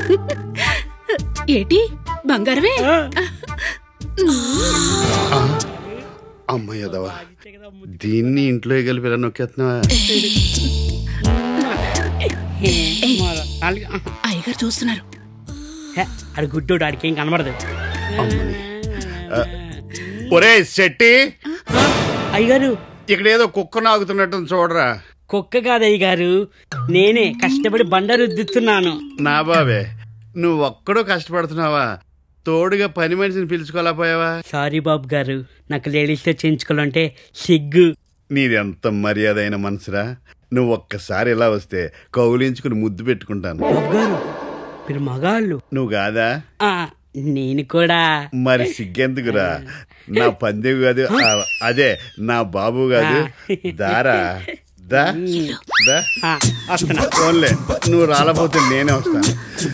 ఏటి బంగారమే అమ్మయ్యదవా దీన్ని ఇంట్లో కలిపి ఇలా నొక్కేస్తున్నావా అయ్యగారు చూస్తున్నారు అది గుడ్డోడు ఆడికి ఏం కనబడదు ఒరే శెట్టి అయ్యగారు ఇక్కడ ఏదో కుక్క నాగుతున్నట్టు చూడరా కుక్క కాదు అయ్యగారు నేనే కష్టపడి బండ రుద్దుతున్నాను నా బాబే నువ్వు ఒక్కడో కష్టపడుతున్నావా తోడుగా పని మనిషిని పిలుచుకోలేకపోయావా సారీ బాబు గారు నాకు లేడీస్తో చేయించుకోవాలంటే సిగ్గు నీది ఎంత మర్యాద అయిన మనసురా నువ్వు ఒక్కసారి ఇలా వస్తే కౌలించుకుని ముద్దు పెట్టుకుంటాను బాబు గారు మీరు మగాళ్ళు నువ్వు కాదా ఆ, నేను కూడా మరి సిగ్గెందుకురా నా పందెవు కాదు ఆ, అదే నా బాబు కాదు దారా దా దా ఆ, వస్తున్నా ఫోన్లే నువ్వు రాలపోతే నేనే వస్తాను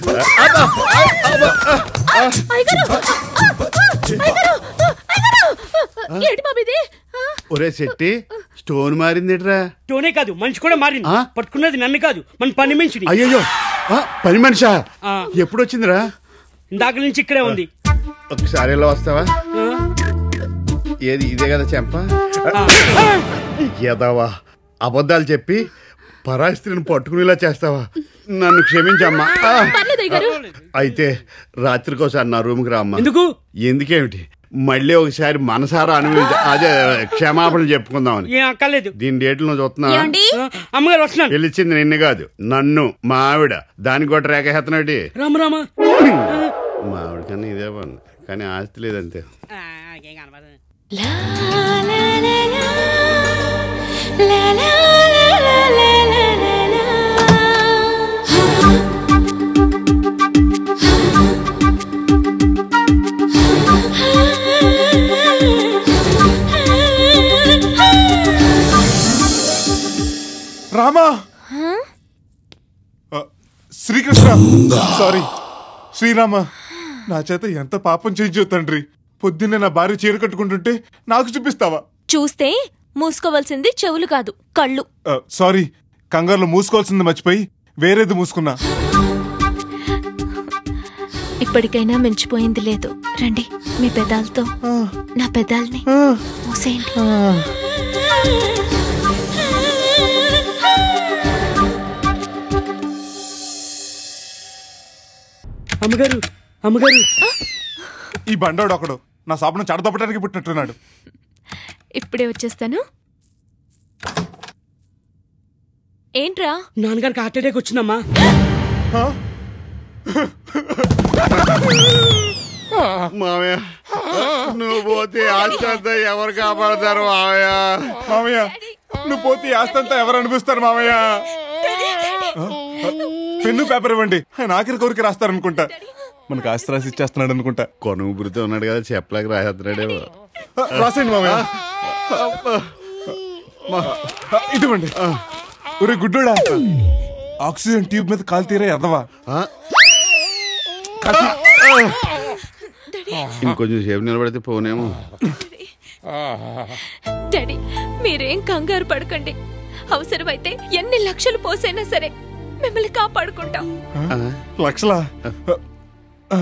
ఏటి బాబు ఇది ఆ, ఒరే శెట్టి స్టోన్ మారిందిట్రా టోనే కాదు మనిషి కూడా మారింది ఆ? పట్టుకున్నది నన్ను కాదు మన పని మనిషిని అయ్యయ్యో ఆ, పని మనిషా ఆ. ఎప్పుడు వచ్చిందిరా ఇందాక నుంచి ఇక్కడే ఉంది ఒకసారి ఇలా వస్తావా ఆ, ఏది ఇదే కదా చెంప ఆ. ఎదవా అబద్ధాలు చెప్పి పరాస్త్రిని పట్టుకునేలా చేస్తావా నన్ను క్షమించమ్మా ఆ. పర్లేదు అయ్యగారు అయితే రాత్రికోసారి నా రూమ్కి రామ్మా ఎందుకు ఎందుకేమిటి మళ్ళీ ఒకసారి మనసారా అనుభవించ అదే క్షమాపణలు చెప్పుకుందామని ఏం అక్కర్లేదు దీని డేట్లు నువ్వు చూస్తున్నావా ఆ, అమ్మగారు వస్తున్నాను పిలిచింది నిన్ను కాదు నన్ను మా ఆవిడ దాని కూడా రేఖ రామ రామ మా ఆవిడ కన్నా ఇదే బాగుంది కానీ ఆస్తి లేదంతే ఆ, ఏం కనబడదు. La la la la la la la la la la la Rama ఆ, శ్రీకృష్ణ సారీ శ్రీరామ నా చేత ఎంత పాపం చేయించు తండ్రి పొద్దున్నే నా భార్య చీర కట్టుకుంటుంటే నాకు చూపిస్తావా చూస్తే మూసుకోవాల్సింది చెవులు కాదు కళ్ళు ఆ, సారీ కంగారులో మూసుకోవాల్సింది మర్చిపోయి వేరేది మూసుకున్నా ఇప్పటికైనా మించిపోయింది లేదు రండి మీ పెదాలతో ఆ, నా పెదాల్ని ఆ, మూసేయండి ఆ. అమ్మగారు అమ్మగారు ఈ బండోడు ఒకడు నా సాపను చెడదొప్పడానికి పుట్టినట్టున్నాడు ఇప్పుడే వచ్చేస్తాను ఏంట్రా నాన్నగారికి హార్ట్ అటాక్ వచ్చిందమ్మా ఆ? మామయ్య నువ్వు పోతే ఆస్తి అంతా ఎవరు కాపాడతారు మామయ్య మామయ్య నువ్వు పోతే ఈ ఆస్తి అంతా ఎవరు అనిపిస్తారు మామయ్య ఆ? పెన్ను పేపర్ ఇవ్వండి ఆయన ఆఖరి కోరిక రాస్తారనుకుంటా మనకు ఆస్తి రాసి ఇచ్చేస్తున్నాడు అనుకుంటా కొనుగుబురితో ఉన్నాడు కదా చెప్పలేక రాసేస్తున్నాడేమో ఆ, రాసేయండి మామయ్య ఆ, ఇటువంటి ఒరే గుడ్డోడా ఆక్సిజన్ ట్యూబ్ మీద కాలు తీరే ఎదవా ఆ? ఇంకొంచెం సేపు నిలబడితే పోనేమో డాడీ మీరేం కంగారు పడకండి అవసరమైతే ఎన్ని లక్షలు పోసైనా సరే మిమ్మల్ని కాపాడుకుంటాం ఆ? లక్షలా ఆ,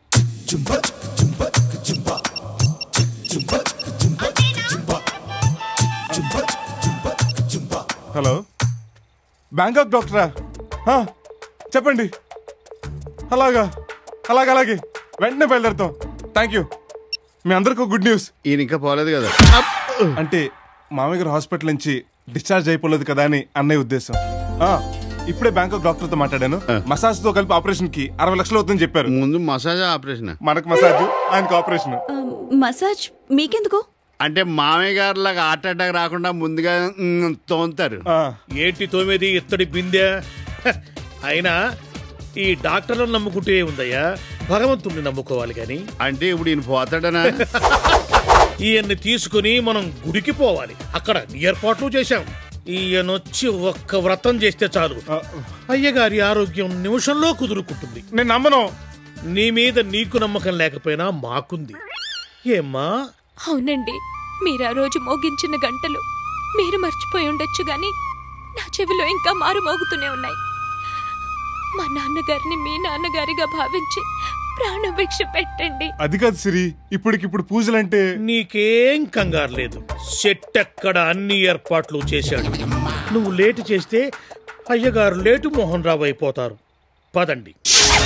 హలో బ్యాంకాక్ డాక్టరా ఆ, చెప్పండి అలాగా అలాగే అలాగే వెంటనే బయలుదేరుతాం థ్యాంక్ యూ మీ అందరికీ గుడ్ న్యూస్ ఈయన ఇంకా పోలేదు కదా అంటే మామయ్య గారు హాస్పిటల్ నుంచి డిశ్చార్జ్ అయిపోలేదు కదా అని అన్నయ్య ఉద్దేశం ఆ, ఇప్పుడే బ్యాంకాక్ డాక్టర్ తో మాట్లాడాను మసాజ్ తో కలిపి ఆపరేషన్ కి అరవై లక్షలు అవుతుందని చెప్పారు ముందు మసాజ్ ఆపరేషన్ మనకు మసాజ్ ఆయనకు ఆపరేషన్ మసాజ్ మీకెందుకు అంటే మామయ్య గారి లాగా హార్ట్ అటాక్ రాకుండా ముందుగా మ్, తోముతారు ఆ, ఏంటి తోమేది ఇత్తడి బిందె హ, అయినా ఈ డాక్టర్లను నమ్ముకుంటే ఉందయ్యా భగవంతుణ్ణి నమ్ముకోవాలి గాని అంటే ఇప్పుడు ఈయన పోతాడనా ఈయన్ని తీసుకుని మనం గుడికి పోవాలి అక్కడ ఏర్పాట్లు చేశాం ఈయనొచ్చి ఒక్క వ్రతం చేస్తే చాలు ఆ, అయ్యగారి ఆరోగ్యం నిమిషంలో కుదురుకుంటుంది నేను నమ్మను నీ మీద నీకు నమ్మకం లేకపోయినా మాకుంది ఏమ్మా అవునండి మీరు ఆ రోజు మోగించిన గంటలు మీరు మర్చిపోయి ఉండొచ్చు గాని నా చెవిలో ఇంకా మారు మోగుతూనే ఉన్నాయి మా నాన్నగారిని మీ నాన్నగారిగా భావించి ప్రాణభిక్ష పెట్టండి అది కాదు సిరి ఇప్పటికిప్పుడు పూజలంటే నీకేం కంగారు లేదు సెట్ ఎక్కడ అన్ని ఏర్పాట్లు చేశాడు నువ్వు లేటు చేస్తే అయ్యగారు లేటు మోహన్ రావు అయిపోతారు పదండి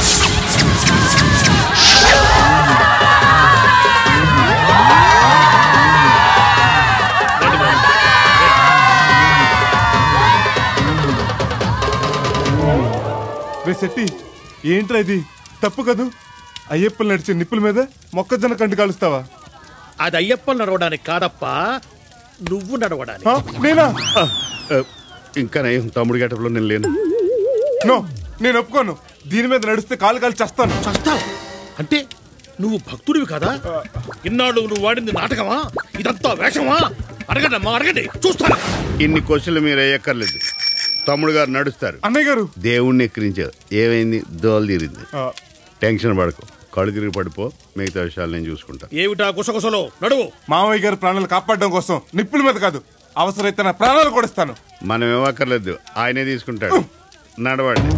రే శెట్టి ఏంట్రా ఇది తప్పు కదూ అయ్యప్పలు నడిచే నిప్పుల మీద మొక్కజొన్న కంటి కాలుస్తావా అది అయ్యప్ప నడవడానికి కాదప్పా నువ్వు నడవడానికి ఆ, నేనా ఆ, ఆ, ఇంకా నయం తమ్ముడు గేటప్లో నేను లేను నో నేను ఒప్పుకోను దీని మీద నడిస్తే కాలు కాలు చేస్తాను చస్తావు అంటే నువ్వు భక్తుడివి కదా ఇన్నాళ్ళు నువ్వు వాడింది నాటకమా ఇదంతా వేషమా అడగండి అమ్మా అడగండి చూస్తాను ఇన్ని క్వశ్చన్లు మీరు వేయక్కర్లేదు తమ్ముడు గారు నడుస్తారు అన్నయ్య గారు దేవుణ్ణి ఎక్కిరించావు ఏమైంది దోలు తీరింది ఆ, టెన్షన్ పడకు కళ్ళు తిరిగి పడిపో మిగతా విషయాలు నేను చూసుకుంటా ఏమిటా గుసగుసలో నడువు మామయ్య గారి ప్రాణాలు కాపాడడం కోసం నిప్పుల మీద కాదు అవసరమైతే నా ప్రాణాలు కూడా ఇస్తాను మనం ఇవ్వక్కర్లేదు ఆయనే తీసుకుంటాడు నడవండి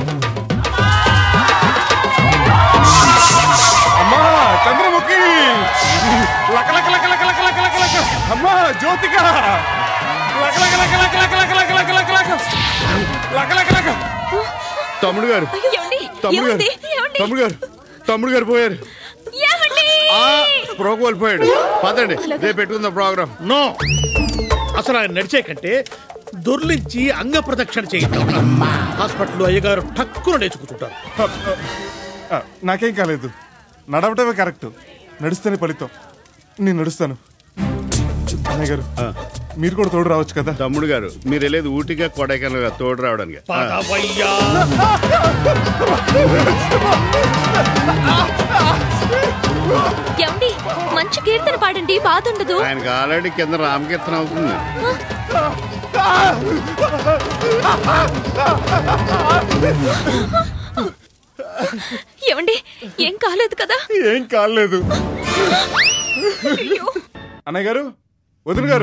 అమ్మా చంద్రముఖి లక లక లక లక లక లక లక లక అమ్మా జ్యోతిక లక లక లక లక లక లక లక లక లక లక లక లక లక తమ్ముడు గారు ఏమండి? తమ్ముడు గారు ఏమండి? ఏమండి? తమ్ముడు గారు తమ్ముడు గారు పోయారు ఏమండి? ఆ స్ప్రో కోల్పోయాడు పదండి రేపు పెట్టుకుందాం ప్రోగ్రామ్ నో అసలు ఆయన నడిచే కంటే దొర్లించి అంగ ప్రదక్షిణ చేయిద్దాం హాస్పిటల్లో అయ్యగారు టక్కున నేర్చుకుంటుంటారు ఆ, నాకేం కాలేదు నడవటమే కరెక్ట్ నడుస్తేనే ఫలితం నేను నడుస్తాను అన్నయ్య గారు మీరు కూడా తోడు రావచ్చు కదా తమ్ముడు గారు మీరు వెళ్ళేది ఊటిగా కొడైకెనాల్ తోడు రావడానికి ఆ, పదవయ్యా ఏమండి మంచి కీర్తన పాడండి బాధ ఉండదు ఆయనకి ఆల్రెడీ కింద రామకీర్తన అవుతుంది ఏమండి ఏం కాలేదు కదా ఏం కాలేదు అయ్యో. అన్నయ్య గారు వదిన గారు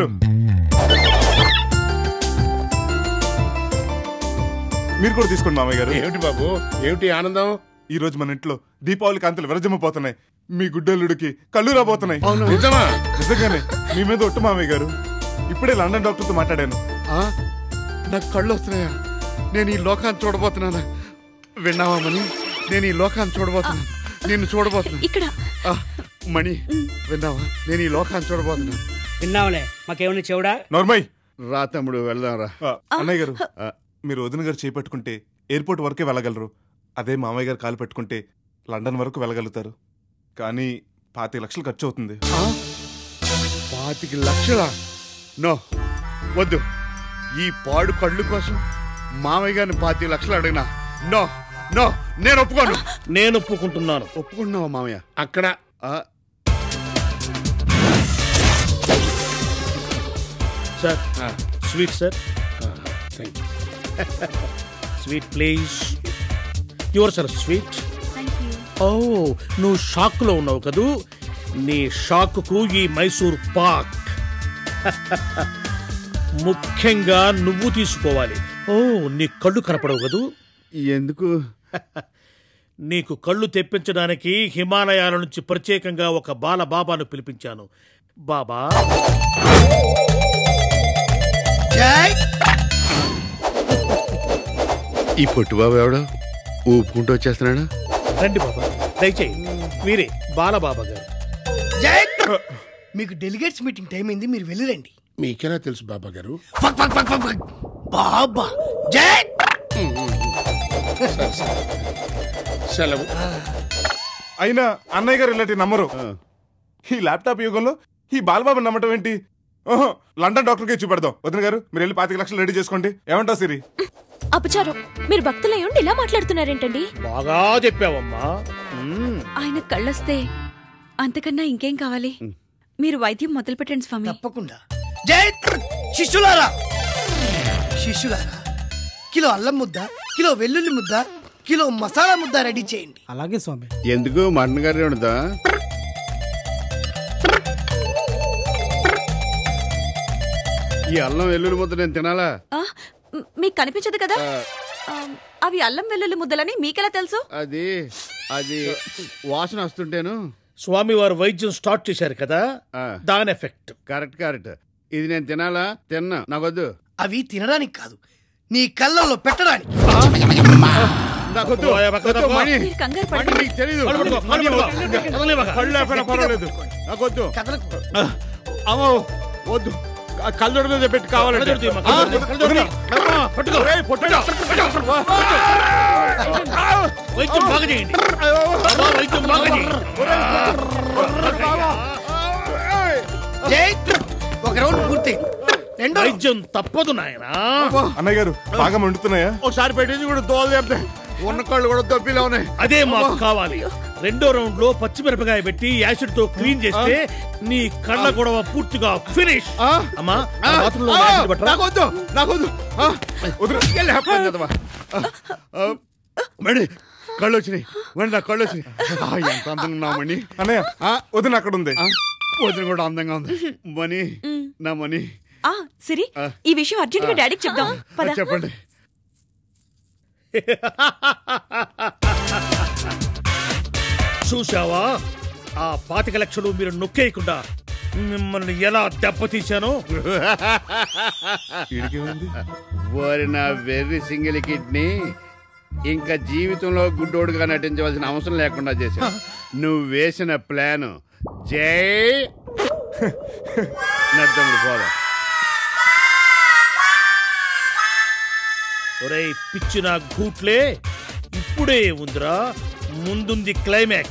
మీరు కూడా తీసుకోండి మామయ్య గారు ఏమిటి బాబు ఏమిటి ఆనందం ఈ రోజు మన ఇంట్లో దీపావళి కాంతులు విరజమ్మిపోతున్నాయి మీ గుడ్డల్లుడికి కళ్ళు రాబోతున్నాయి నిజమా నిజంగానే మీ మీద ఒట్టు మామయ్య గారు ఇప్పుడే లండన్ డాక్టర్తో మాట్లాడాను ఆ? నాకు కళ్ళు వస్తున్నాయా నేను ఈ లోకాన్ని చూడబోతున్నానా విన్నావా మణి నేను ఈ లోకాన్ని చూడబోతున్నాను నిన్ను చూడబోతున్నా ఇక్కడ ఆ, మణి విన్నావా నేను ఈ లోకాన్ని చూడబోతున్నా విన్నావులే మాకేమన్నా చెవుడా నోర్మయ్ రా తమ్ముడు వెళ్దాం రా ఆ, అన్నయ్య గారు ఆ, మీరు వదిన గారు చేపట్టుకుంటే ఎయిర్పోర్ట్ వరకే వెళ్ళగలరు అదే మామయ్య గారు కాలు పెట్టుకుంటే లండన్ వరకు వెళ్ళగలుగుతారు కానీ పాతి లక్షలు ఖర్చు అవుతుంది ఆ? పాతిక లక్షల నో వద్దు ఈ పాడు కళ్ళు కోసం మామయ్య గారిని పాతి లక్షలు అడిగినా నో నో నేను ఒప్పుకోను నేను ఒప్పుకుంటున్నాను ఒప్పుకున్నావా మామయ్య అక్కడ ఆ, sir sweet sir sweet please your sir sweet ఓ నువ్వు షాక్ లో ఉన్నావు కదూ నీ షాక్ కు ఈ మైసూర్ పాక్ ముఖ్యంగా నువ్వు తీసుకోవాలి ఓ నీ కళ్ళు కనపడవు కదూ ఎందుకు నీకు కళ్ళు తెప్పించడానికి హిమాలయాల నుంచి ప్రత్యేకంగా ఒక బాల బాబాను పిలిపించాను బాబా ఈ పొట్టుబాబు ఎవడో ఊపుకుంటూ వచ్చేస్తున్నాడు రండి బాబా దయచేయి వీరే బాలబాబా గారు జై మీకు డెలిగేట్స్ మీటింగ్ టైం అయింది మీరు వెళ్ళిరండి మీకెలా తెలుసు బాబా గారు fuck fuck fuck fuck fuck. బాబా జై సెలవు అయినా అన్నయ్య గారు ఇలాంటి నమ్మరు ఈ ల్యాప్టాప్ యుగంలో ఈ బాలబాబు నమ్మటం ఏంటి ఓహో, లండన్ డాక్టర్కే చూపెడదాం వదిన గారు మీరు వెళ్ళి పాతిక లక్షలు రెడీ చేసుకోండి ఏమంటావు సిరి అపచారం మీరు భక్తులై ఉండి ఇలా మాట్లాడుతున్నారేంటండి బాగా చెప్పావమ్మా మ్మ్. ఆయన కళ్ళొస్తే అంతకన్నా ఇంకేం కావాలి మీరు వైద్యం మొదలు పెట్టండి స్వామి తప్పకుండా జై శిష్యులారా శిష్యులారా కిలో అల్లం ముద్ద కిలో వెల్లుల్లి ముద్ద కిలో మసాలా ముద్ద రెడీ చేయండి అలాగే స్వామి ఎందుకు మటన్ కర్రీ ఉండదా ఈ అల్లం వెల్లుల్లి ముద్ద నేను తినాలా ఆ, మ్, మీకు కనిపించదు కదా ఆమ్, అవి అల్లం వెల్లుల్లి ముద్దలని మీకెలా తెలుసు అది అది వాసన వస్తుంటేను స్వామివారు వైద్యం స్టార్ట్ చేశారు కదా ఆ. దాని ఎఫెక్ట్ కరెక్ట్ కరెక్ట్ ఇది నేను తినాలా తిన్నా నాకొద్దు అవి తినడానికి కాదు నీ కళ్ళల్లో పెట్టడానికి నాకొద్దు పోయా, పక్కన వద్దు, పో. మణి. మీరు కంగారు మణి, పడకండి నీకు తెలీదు కళ్ళు పట్టుకో, కళ్ళు పట్టుకో. కదలనివ్వక. కళ్ళు లేకపోయినా పర్వాలేదు నాకొద్దు కథలకు అమ్మో వద్దు కళ్ళొడు మీద పెట్టి కావాలంటే కళ్ళజోడు తీయమ్మా, కళ్ళజోడు తీ, కళ్ళజోడు తీ. అమ్మా, పట్టుకో. ఒరేయ్, పొట్టడా. వైద్యం బాగా చేయండి బాబా, వైద్యం బాగా చేయండి జై ఒక రౌండ్ పూర్తి రెండో round. వైద్యం తప్పదు నాయనా అన్నయ్య గారు బాగా మండుతున్నాయా ఒకసారి పెట్టింది కూడా దోలు చెప్తే ఉన్న కళ్ళు కూడా దొబ్బిలా ఉన్నాయి అదే మాకు కావాలి రెండో రౌండ్ లో పచ్చిమిరపకాయ పెట్టి యాసిడ్ తో క్లీన్ చేస్తే నీ కళ్ళ గొడవ పూర్తిగా ఫినిష్ ఆ? అమ్మా ఆ, బాత్రూంలో ఆ, యాసిడ్ పట్టరా? నాకొద్దు నాకొద్దు ఆ, వదిలు. వెళ్ళి హ్యాపీ చేద్దామా. ఆ, ఆ, మణి కళ్ళు వచ్చినాయి మణి నా కళ్ళు వచ్చినాయి ఆ, ఎంత అందంగా ఉన్నావు మణి అన్నయ్య ఆ, వదిన అక్కడ ఉంది ఆ, వదిన కూడా అందంగా ఉంది మణి నా మణి ఆ సిరి ఆ. ఈ విషయం అర్జెంట్ గా డాడీకి చెప్దాం పద చెప్పండి చూసావా ఆ పాతిక లక్షలు మీరు నొక్కేయకుండా మిమ్మల్ని ఎలా దెబ్బతీశానో ఈడికేమైంది ఓరి నా వెర్రి సింగిల్ కిడ్నీ ఇంకా జీవితంలో గుడ్డోడుగా నటించవలసిన అవసరం లేకుండా చేశా నువ్వు వేసిన ప్లాన్ జై నద్దముడు పోదాం ఒరేయ్ పిచ్చిన గూట్లే ఇప్పుడే ఉందిరా ముందుంది క్లైమాక్స్